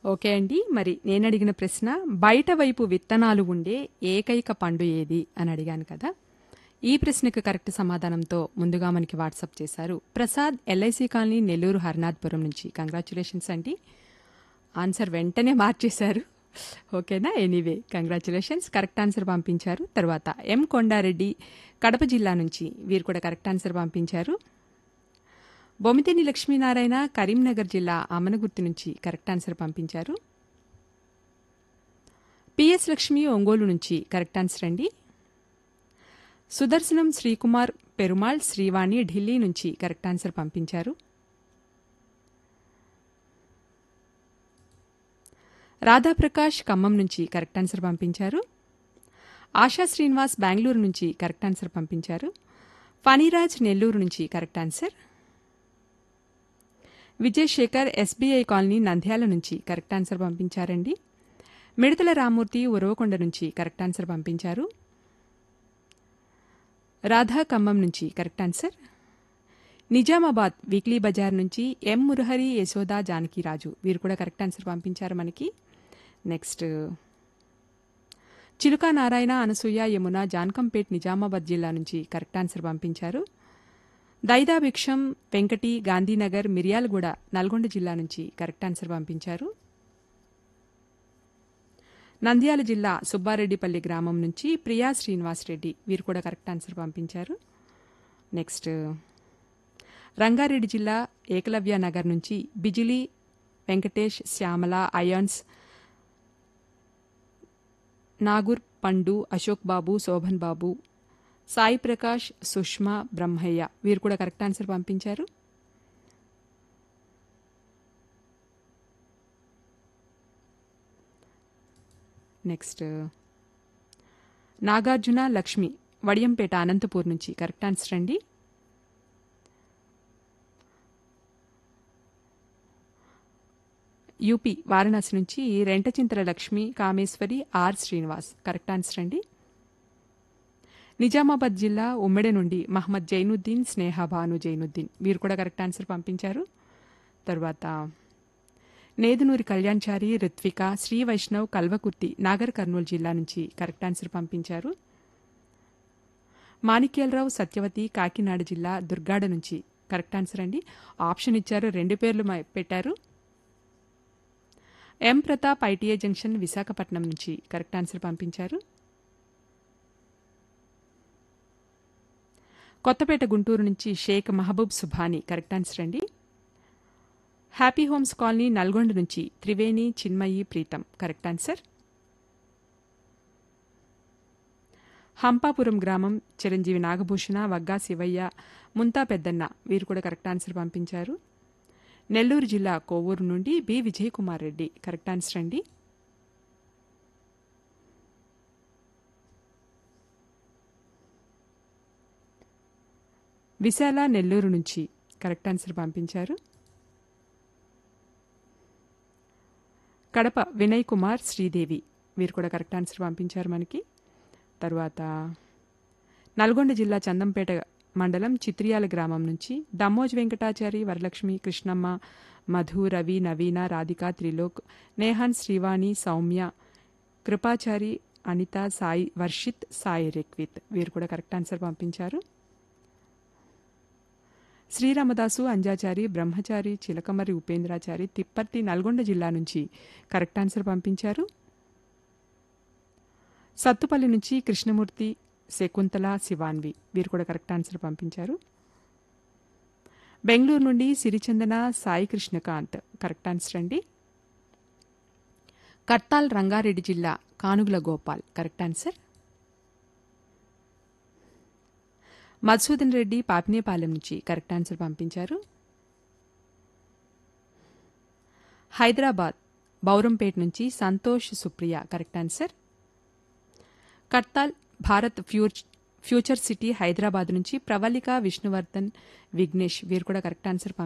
okay అండి మరి నేను అడిగిన ప్రశ్న బయట వైపు విత్తనాలు ఉండే ఏకైక పండు ఏది అని అడిగాను కదా ఈ ప్రశ్నకు కరెక్ట్ సమాధానంతో ముందుగా మనకి వాట్సాప్ చేశారు ప్రసాద్ ఎల్ఐసి కాలనీ నెల్లూరు హర్నాథ్పురం నుంచి కంగ్రాచులేషన్స్ అండి ఆన్సర్ వెంటనే మార్చేశారు ఓకేనా ఎనీవే కంగ్రాచులేషన్స్ కరెక్ట్ ఆన్సర్ పంపించారు తర్వాత ఎం కొండారెడ్డి కడప జిల్లా నుంచి వీరు కూడా కరెక్ట్ ఆన్సర్ పంపించారు బొమితిని లక్ష్మీనారాయణ కరీంనగర్ జిల్లా అమనగుర్తి నుంచి కరెక్ట్ ఆన్సర్ పంపించారు పిఎస్ లక్ష్మి ఒంగోలు నుంచి కరెక్ట్ ఆన్సర్ అండి సుదర్శనం శ్రీకుమార్ పెరుమాళ్ శ్రీవాణి ఢిల్లీ నుంచి కరెక్ట్ ఆన్సర్ పంపించారు రాధాప్రకాష్ ఖమ్మం నుంచి కరెక్ట్ ఆన్సర్ పంపించారు ఆశా శ్రీనివాస్ బెంగళూరు నుంచి కరెక్ట్ ఆన్సర్ పంపించారు ఫణిరాజ్ నెల్లూరు నుంచి correct answer Vijay Shekar SBI colony Nandyal నుంచి కరెక్ట్ ఆన్సర్ పంపించారండి మిడతల రామూర్తి ఉరవకొండ నుంచి కరెక్ట్ ఆన్సర్ పంపించారు రాధా ఖమ్మం నుంచి కరెక్ట్ ఆన్సర్ నిజామాబాద్ వీక్లీ బజార్ నుంచి ఎం మురహరి యశోదా జానకిరాజు వీరు కూడా కరెక్ట్ ఆన్సర్ పంపించారు మనకి నెక్స్ట్ చిలుకా నారాయణ అనసూయ యమున జాన్కంపేట్ నిజామాబాద్ జిల్లా నుంచి కరెక్ట్ ఆన్సర్ పంపించారు దైదా భిక్షం వెంకటి గాంధీనగర్ మిర్యాలగూడ నల్గొండ జిల్లా నుంచి కరెక్ట్ ఆన్సర్ పంపించారు నంద్యాల జిల్లా సుబ్బారెడ్డిపల్లి గ్రామం నుంచి ప్రియా శ్రీనివాస్ రెడ్డి వీరు కూడా కరెక్ట్ ఆన్సర్ పంపించారు నెక్స్ట్ రంగారెడ్డి జిల్లా ఏకలవ్య నగర్ నుంచి బిజిలీ వెంకటేష్ శ్యామల అయాన్స్ నాగూర్ పండు అశోక్ బాబు శోభన్ బాబు సాయి ప్రకాష్ సుష్మా బ్రహ్మయ్య వీరు కూడా కరెక్ట్ ఆన్సర్ పంపించారు నెక్స్ట్ నాగార్జున లక్ష్మి వడియంపేట అనంతపూర్ నుంచి కరెక్ట్ ఆన్సర్ అండి యూపీ వారణాసి నుంచి Rentachintala Lakshmi Kameswari R Srinivas correct answer అండి నిజామాబాద్ జిల్లా ఉమ్మెడ నుండి మహమ్మద్ జైనుద్దీన్ స్నేహ భాను జైనుద్దీన్ వీరు కూడా కరెక్ట్ ఆన్సర్ పంపించారు తర్వాత నేదునూరి కళ్యాణ్చారి రిత్విక శ్రీ వైష్ణవ్ కల్వకుర్తి నాగర్ కర్నూలు జిల్లా నుంచి కరెక్ట్ ఆన్సర్ పంపించారు మాణిక్యాలరావు సత్యవతి కాకినాడ జిల్లా దుర్గాడ నుంచి కరెక్ట్ ఆన్సర్ అండి ఆప్షన్ ఇచ్చారు రెండు పేర్లు మ- పెట్టారు M Prathap ITI junction Visakhapatnam నుంచి కరెక్ట్ ఆన్సర్ పంపించారు కొత్తపేట గుంటూరు నుంచి షేక్ మహబూబ్ సుభాని కరెక్ట్ ఆన్సర్ అండి హ్యాపీ హోమ్స్ కాలనీ నల్గొండ నుంచి త్రివేణి చిన్మయి ప్రీతం కరెక్ట్ ఆన్సర్ హంపాపురం గ్రామం చిరంజీవి నాగభూషణ వగ్గా శివయ్య ముంతా పెద్దన్న వీరు కూడా కరెక్ట్ ఆన్సర్ పంపించారు నెల్లూరు జిల్లా కోవూరు నుండి B Vijay Kumar Reddy correct answer అండి విశాల నెల్లూరు నుంచి కరెక్ట్ ఆన్సర్ పంపించారు కడప వినయ్ కుమార్ శ్రీదేవి వీరు కూడా కరెక్ట్ ఆన్సర్ పంపించారు మనకి తర్వాత నల్గొండ జిల్లా చందంపేట మండలం చిత్రియాల గ్రామం నుంచి దమ్మోజ్ వెంకటాచారి వరలక్ష్మి కృష్ణమ్మ మధు రవి నవీన రాధిక త్రిలోక్ నేహాన్ శ్రీవాణి సౌమ్య కృపాచారి అనిత సాయి వర్షిత్ సాయి రిక్విత్ వీరు కూడా కరెక్ట్ ఆన్సర్ పంపించారు శ్రీరామదాసు అంజాచారి బ్రహ్మచారి చిలకమరి ఉపేంద్రాచారి తిప్పర్తి నల్గొండ జిల్లా నుంచి కరెక్ట్ ఆన్సర్ పంపించారు సత్తుపల్లి నుంచి కృష్ణమూర్తి శకుంతల శివాన్వి వీరు కూడా కరెక్ట్ ఆన్సర్ పంపించారు బెంగళూరు నుండి సిరిచందన సాయి కృష్ణకాంత్ కరెక్ట్ ఆన్సర్ అండి కర్తాల్ రంగారెడ్డి జిల్లా కానుగుల గోపాల్ కరెక్ట్ ఆన్సర్ మధుసూదన్ రెడ్డి పాపినేపాలెం నుంచి కరెక్ట్ ఆన్సర్ పంపించారు హైదరాబాద్ బౌరంపేట్ నుంచి సంతోష్ సుప్రియ కరెక్ట్ ఆన్సర్ కట్తాల్ భారత్ ఫ్యూచ్ ఫ్యూచర్ సిటీ హైదరాబాద్ నుంచి ప్రవళిక విష్ణువర్ధన్ విఘ్నేష్ వీరు కూడా కరెక్ట్ ఆన్సర్